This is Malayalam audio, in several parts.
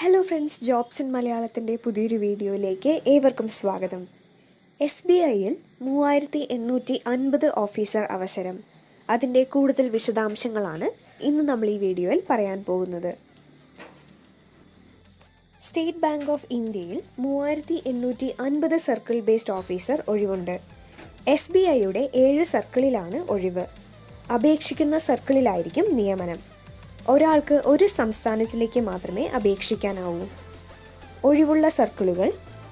ഹലോ ഫ്രണ്ട്സ് ജോബ്സ് ഇൻ മലയാളത്തിൻ്റെ പുതിയൊരു വീഡിയോയിലേക്ക് ഏവർക്കും സ്വാഗതം എസ് ബി ഐയിൽ മൂവായിരത്തി എണ്ണൂറ്റി അൻപത് ഓഫീസർ അവസരം അതിൻ്റെ കൂടുതൽ വിശദാംശങ്ങളാണ് ഇന്ന് നമ്മൾ ഈ വീഡിയോയിൽ പറയാൻ പോകുന്നത് സ്റ്റേറ്റ് ബാങ്ക് ഓഫ് ഇന്ത്യയിൽ മൂവായിരത്തി എണ്ണൂറ്റി അൻപത് സർക്കിൾ ബേസ്ഡ് ഓഫീസർ ഒഴിവുണ്ട് എസ് ബി ഐയുടെ ഏഴ് സർക്കിളിലാണ് ഒഴിവ് അപേക്ഷിക്കുന്ന സർക്കിളിലായിരിക്കും നിയമനം ഒരാൾക്ക് ഒരു സംസ്ഥാനത്തിലേക്ക് മാത്രമേ അപേക്ഷിക്കാനാവൂ ഒഴിവുള്ള സർക്കിളുകൾ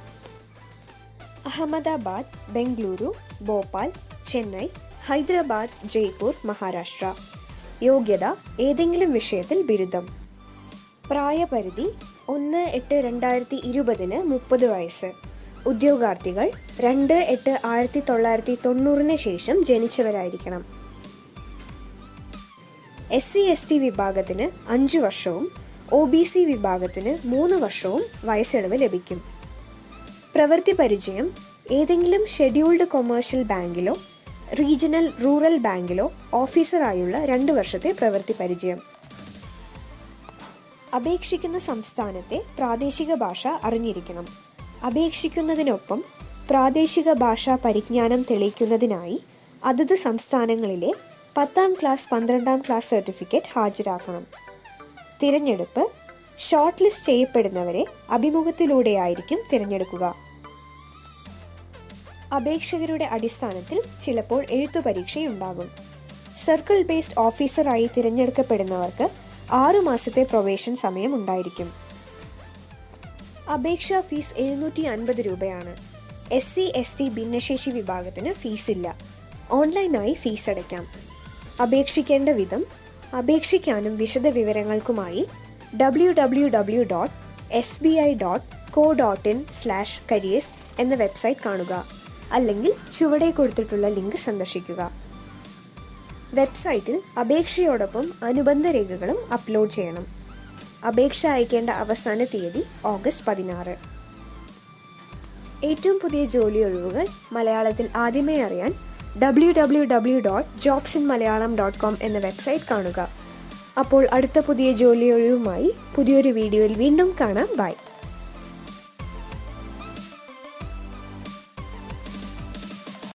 അഹമ്മദാബാദ് ബംഗളൂരു ഭോപ്പാൽ ചെന്നൈ ഹൈദരാബാദ് ജയ്പൂർ മഹാരാഷ്ട്ര യോഗ്യത ഏതെങ്കിലും വിഷയത്തിൽ ബിരുദം പ്രായപരിധി ഒന്ന് എട്ട് രണ്ടായിരത്തി ഇരുപതിന് മുപ്പത് വയസ്സ് ഉദ്യോഗാർത്ഥികൾ രണ്ട് എട്ട് ആയിരത്തി തൊള്ളായിരത്തി തൊണ്ണൂറിന് ശേഷം ജനിച്ചവരായിരിക്കണം എസ് സി എസ് ടി വിഭാഗത്തിന് അഞ്ച് വർഷവും ഒ ബി സി വിഭാഗത്തിന് മൂന്ന് വർഷവും വയസ്സിളവ് ലഭിക്കും പ്രവൃത്തി പരിചയം ഏതെങ്കിലും ഷെഡ്യൂൾഡ് കൊമേഴ്ഷ്യൽ ബാങ്കിലോ റീജിയണൽ റൂറൽ ബാങ്കിലോ ഓഫീസറായുള്ള രണ്ട് വർഷത്തെ പ്രവൃത്തി പരിചയം അപേക്ഷിക്കുന്ന സംസ്ഥാനത്തെ പ്രാദേശിക ഭാഷ അറിഞ്ഞിരിക്കണം അപേക്ഷിക്കുന്നതിനൊപ്പം പ്രാദേശിക ഭാഷാ പരിജ്ഞാനം തെളിയിക്കുന്നതിനായി അതത് സംസ്ഥാനങ്ങളിലെ പത്താം ക്ലാസ് പന്ത്രണ്ടാം ക്ലാസ് സർട്ടിഫിക്കറ്റ് ഹാജരാക്കണം തിരഞ്ഞെടുപ്പ് ഷോർട്ട് ലിസ്റ്റ് ചെയ്യപ്പെടുന്നവരെ അഭിമുഖത്തിലൂടെയായിരിക്കും തിരഞ്ഞെടുക്കുക അപേക്ഷകരുടെ അടിസ്ഥാനത്തിൽ ചിലപ്പോൾ എഴുത്തു പരീക്ഷയുണ്ടാകും സർക്കിൾ ബേസ്ഡ് ഓഫീസറായി തിരഞ്ഞെടുക്കപ്പെടുന്നവർക്ക് ആറു മാസത്തെ പ്രൊവേഷൻ സമയം ഉണ്ടായിരിക്കും അപേക്ഷാ ഫീസ് എഴുന്നൂറ്റി അൻപത് രൂപയാണ് എസ് സി എസ് ടി ഭിന്നശേഷി വിഭാഗത്തിന് ഫീസില്ല ഓൺലൈനായി ഫീസ് അടയ്ക്കാം അപേക്ഷിക്കേണ്ട വിധം അപേക്ഷിക്കാനും വിശദ വിവരങ്ങൾക്കുമായി W W W dot S B I dot co dot in slash careers എന്ന വെബ്സൈറ്റ് കാണുക അല്ലെങ്കിൽ ചുവടെ കൊടുത്തിട്ടുള്ള ലിങ്ക് സന്ദർശിക്കുക വെബ്സൈറ്റിൽ അപേക്ഷയോടൊപ്പം അനുബന്ധ രേഖകളും അപ്ലോഡ് ചെയ്യണം അപേക്ഷ അയക്കേണ്ട അവസാന തീയതി ഓഗസ്റ്റ് പതിനാറ് ഏറ്റവും പുതിയ ജോലി ഒഴിവുകൾ മലയാളത്തിൽ ആദ്യമേ അറിയാൻ W W W dot jobs in Malayalam dot com എന്ന വെബ്സൈറ്റ് കാണുക അപ്പോൾ അടുത്ത പുതിയ ജോലി ഒഴിവുമായി പുതിയൊരു വീഡിയോയിൽ വീണ്ടും കാണാം ബൈ